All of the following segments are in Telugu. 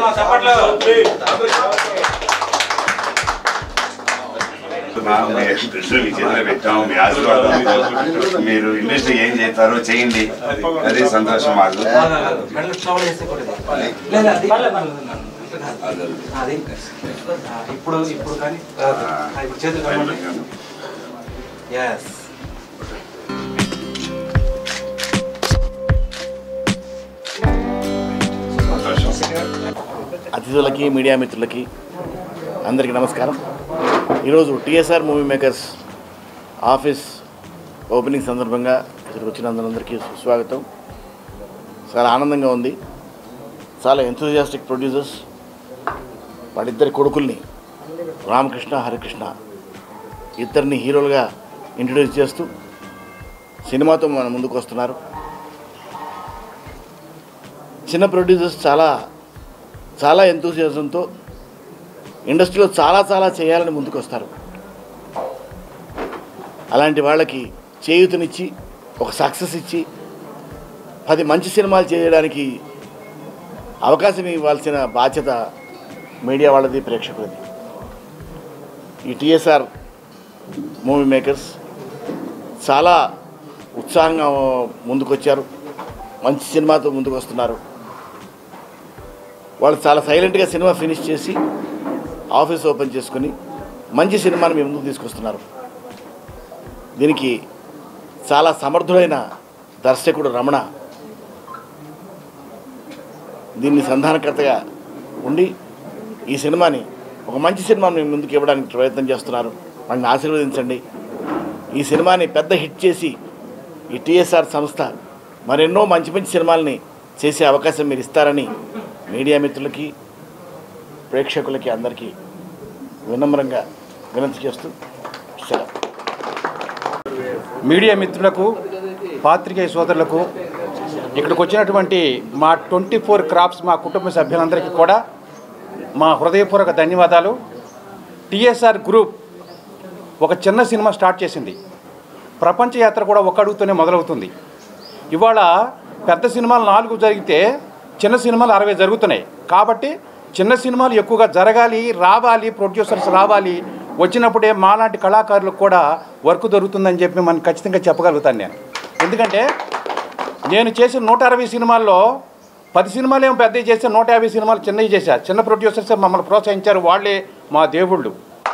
మా మీ దృష్టిలో మీ చేతిలో పెట్టాము మీ ఆశీర్వాదం మీరు ఇండస్ట్రీ ఏం చేస్తారో చేయండి అదే సంతోషం మాకు అది ఇప్పుడు ఇప్పుడు కానీ ఇప్పుడు చేతులు కలవండి ఎస్ సంతోషం అతిథులకి మీడియా మిత్రులకి అందరికీ నమస్కారం ఈరోజు TSR movie makers office opening సందర్భంగా ఇక్కడికి వచ్చిన అందరందరికీ సుస్వాగతం చాలా ఆనందంగా ఉంది చాలా ఎంతూజియాస్టిక్ ప్రొడ్యూసర్స్ వాళ్ళిద్దరి కొడుకుల్ని రామకృష్ణ హరికృష్ణ ఇద్దరిని హీరోలుగా ఇంట్రడ్యూస్ చేస్తూ సినిమాతో మన ముందుకు వస్తున్నారు చిన్న ప్రొడ్యూసర్స్ చాలా చాలా ఎంతూసియాజంతో ఇండస్ట్రీలో చాలా చాలా చేయాలని ముందుకు వస్తారు అలాంటి వాళ్ళకి చేయూతనిచ్చి ఒక సక్సెస్ ఇచ్చి పది మంచి సినిమాలు చేయడానికి అవకాశం ఇవ్వాల్సిన బాధ్యత మీడియా వాళ్ళది ప్రేక్షకులది ఈ టీఎస్ఆర్ మూవీ మేకర్స్ చాలా ఉత్సాహంగా ముందుకొచ్చారు మంచి సినిమాతో ముందుకు వస్తున్నారు వాళ్ళు చాలా సైలెంట్గా సినిమా ఫినిష్ చేసి ఆఫీస్ ఓపెన్ చేసుకుని మంచి సినిమాని మీ ముందుకు తీసుకొస్తున్నారు దీనికి చాలా సమర్థుడైన దర్శకుడు రమణ దీన్ని సంధానకర్తగా ఉండి ఈ సినిమాని ఒక మంచి సినిమాని మీ ముందుకు ఇవ్వడానికి ప్రయత్నం చేస్తున్నారు వాడిని ఆశీర్వదించండి ఈ సినిమాని పెద్ద హిట్ చేసి ఈ టీఎస్ఆర్ సంస్థ మరెన్నో మంచి మంచి సినిమాల్ని చేసే అవకాశం మీరు ఇస్తారని మీడియా మిత్రులకి ప్రేక్షకులకి అందరికీ వినమ్రంగా వినంతి చేస్తూ సెలవు మీడియా మిత్రులకు పాత్రికేయ సోదరులకు ఇక్కడికి వచ్చినటువంటి మా ట్వంటీ ఫోర్ క్రాప్స్ మా కుటుంబ సభ్యులందరికీ కూడా మా హృదయపూర్వక ధన్యవాదాలు టిఎస్ఆర్ గ్రూప్ ఒక చిన్న సినిమా స్టార్ట్ చేసింది ప్రపంచ యాత్ర కూడా ఒక అడుగుతూనే మొదలవుతుంది ఇవాళ పెద్ద సినిమాలు నాలుగు జరిగితే చిన్న సినిమాలు అరవై జరుగుతున్నాయి కాబట్టి చిన్న సినిమాలు ఎక్కువగా జరగాలి రావాలి ప్రొడ్యూసర్స్ రావాలి వచ్చినప్పుడే మాలాంటి కళాకారులకు కూడా వర్క్ దొరుకుతుందని చెప్పి మనం ఖచ్చితంగా చెప్పగలుగుతాను నేను ఎందుకంటే నేను చేసిన నూట అరవై సినిమాల్లో పది సినిమాలు ఏమో పెద్దవి చేస్తే నూట యాభై సినిమాలు చిన్నవి చేశారు చిన్న ప్రొడ్యూసర్స్ మమ్మల్ని ప్రోత్సహించారు వాళ్ళే మా దేవుళ్ళు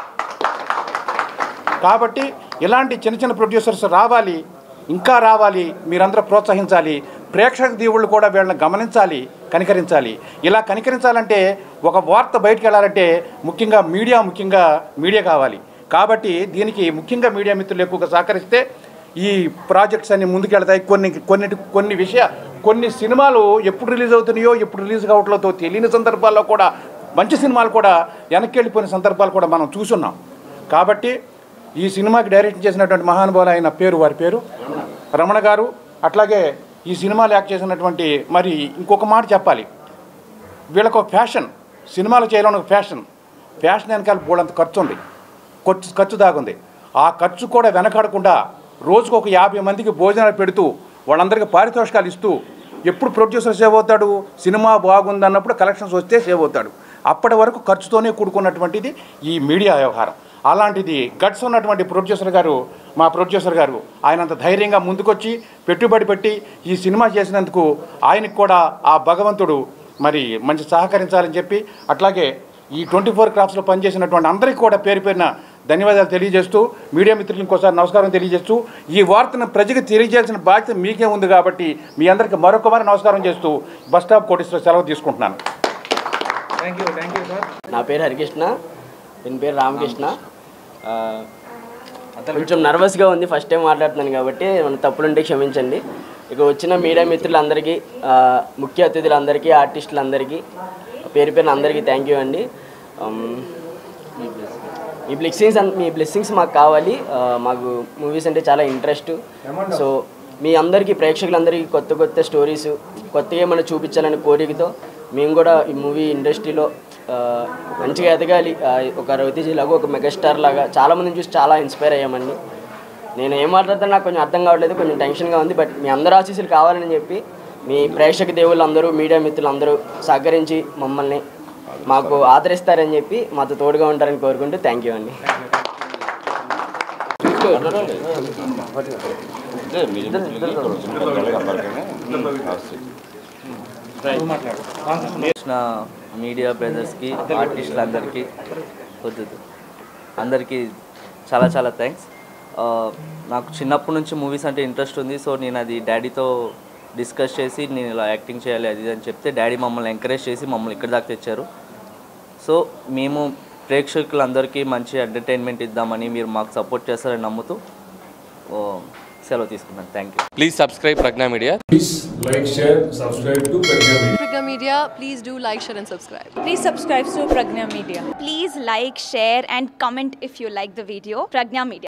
కాబట్టి ఇలాంటి చిన్న చిన్న ప్రొడ్యూసర్స్ రావాలి ఇంకా రావాలి మీరందరూ ప్రోత్సహించాలి ప్రేక్షక దేవుళ్ళు కూడా వీళ్ళని గమనించాలి కనికరించాలి ఇలా కనికరించాలంటే ఒక వార్త బయటికి వెళ్ళాలంటే ముఖ్యంగా మీడియా ముఖ్యంగా మీడియా కావాలి కాబట్టి దీనికి ముఖ్యంగా మీడియా మిత్రులు ఎక్కువగా సహకరిస్తే ఈ ప్రాజెక్ట్స్ అన్ని ముందుకెళ్తాయి కొన్ని కొన్ని కొన్ని విషయ కొన్ని సినిమాలు ఎప్పుడు రిలీజ్ అవుతున్నాయో ఎప్పుడు రిలీజ్ కావట్లేదో తెలియని సందర్భాల్లో కూడా మంచి సినిమాలు కూడా వెనక్కి వెళ్ళిపోయిన సందర్భాలు కూడా మనం చూసున్నాం కాబట్టి ఈ సినిమాకి డైరెక్ట్ చేసినటువంటి మహానుభావులు ఆయన పేరు వారి పేరు రమణ గారు అట్లాగే ఈ సినిమాలు యాక్ట్ చేసినటువంటి మరి ఇంకొక మాట చెప్పాలి వీళ్ళకు ఒక ఫ్యాషన్ సినిమాలు చేయడం ఒక ఫ్యాషన్ ఫ్యాషన్ వెనకాల బోడంత ఖర్చు ఉంది ఖర్చు ఖర్చు దాగుంది ఆ ఖర్చు కూడా వెనకాడకుండా రోజుకు ఒక యాభై మందికి భోజనాలు పెడుతూ వాళ్ళందరికీ పారితోషికాలు ఇస్తూ ఎప్పుడు ప్రొడ్యూసర్ సేవ్ అవుతాడు సినిమా బాగుంది అన్నప్పుడు కలెక్షన్స్ వస్తే సేవ్ అవుతాడు అప్పటి వరకు ఖర్చుతోనే కూడుకున్నటువంటిది ఈ మీడియా వ్యవహారం అలాంటిది గట్స్ ఉన్నటువంటి ప్రొడ్యూసర్ గారు మా ప్రొడ్యూసర్ గారు ఆయన అంత ధైర్యంగా ముందుకొచ్చి పెట్టుబడి పెట్టి ఈ సినిమా చేసినందుకు ఆయనకు కూడా ఆ భగవంతుడు మరి మంచి సహకరించాలని చెప్పి అట్లాగే ఈ ట్వంటీ ఫోర్ క్రాఫ్ట్స్లో పనిచేసినటువంటి అందరికీ కూడా పేరు పేరున ధన్యవాదాలు తెలియజేస్తూ మీడియా మిత్రులకు ఇంకోసారి నమస్కారం తెలియజేస్తూ ఈ వార్తను ప్రజలకు తెలియజేయాల్సిన బాధ్యత మీకే ఉంది కాబట్టి మీ అందరికీ మరొక మరి నమస్కారం చేస్తూ బస్ స్టాప్ కోటేశ్వర సెలవు తీసుకుంటున్నాను thank you thank you sir నా పేరు హరికృష్ణ దీని పేరు రామకృష్ణ ఆ, కొంచెం నర్వస్గా ఉంది ఫస్ట్ టైం మాట్లాడుతున్నాను కాబట్టి మన తప్పులుంటే క్షమించండి ఇక వచ్చిన మీడియా మిత్రులందరికీ ఆ, ముఖ్య అతిథులందరికీ ఆర్టిస్టులందరికీ పేరు పేరున అందరికీ థ్యాంక్ యూ అండి ఉమ్, మీ బ్లెస్సింగ్స్ అన్- మీ బ్లెస్సింగ్స్ మాకు కావాలి ఆ, మాకు మూవీస్ అంటే చాలా ఇంట్రెస్ట్ సో మీ అందరికీ ప్రేక్షకులందరికీ కొత్త కొత్త స్టోరీస్ కొత్తగా ఏమైనా చూపించాలనే కోరికతో మేము కూడా ఈ మూవీ ఇండస్ట్రీలో ఆ, మంచిగా ఎదగాలి ఆ, ఒక రవితేజ్ లాగా ఒక మెగాస్టార్ లాగా చాలామందిని చూసి చాలా ఇన్స్పైర్ అయ్యామండి నేను ఏం మాట్లాడుతున్నా నాకు కొంచెం అర్థం కావట్లేదు కొంచెం టెన్షన్గా ఉంది బట్ మీ అందరూ ఆశీస్సులు కావాలని చెప్పి మీ ప్రేక్షక దేవుళ్ళు అందరూ మీడియా మిత్రులు అందరూ సహకరించి మమ్మల్ని మాకు ఆదరిస్తారని చెప్పి మాతో తోడుగా ఉంటారని కోరుకుంటూ థ్యాంక్ యూ అండి వచ్చిన మీడియా బ్రదర్స్కి ఆర్టిస్టులందరికీ వద్దు అందరికీ చాలా చాలా థ్యాంక్స్ నాకు చిన్నప్పటి నుంచి మూవీస్ అంటే ఇంట్రెస్ట్ ఉంది సో నేను అది డాడీతో డిస్కస్ చేసి నేను ఇలా యాక్టింగ్ చేయాలి అది ఇది అని చెప్తే డాడీ మమ్మల్ని ఎంకరేజ్ చేసి మమ్మల్ని ఇక్కడి దాకా తెచ్చారు సో మేము ప్రేక్షకులందరికీ మంచి ఎంటర్టైన్మెంట్ ఇద్దామని మీరు మాకు సపోర్ట్ చేస్తారని నమ్ముతూ ఓ, సెలవు తీసుకున్నాను thank you Please subscribe Pragna Media. Please like, share, subscribe to Pragya Media. Pragya Media, please do like, share, and subscribe. Please subscribe to Pragna Media. Please like, share, and comment if you like the video. Pragna Media.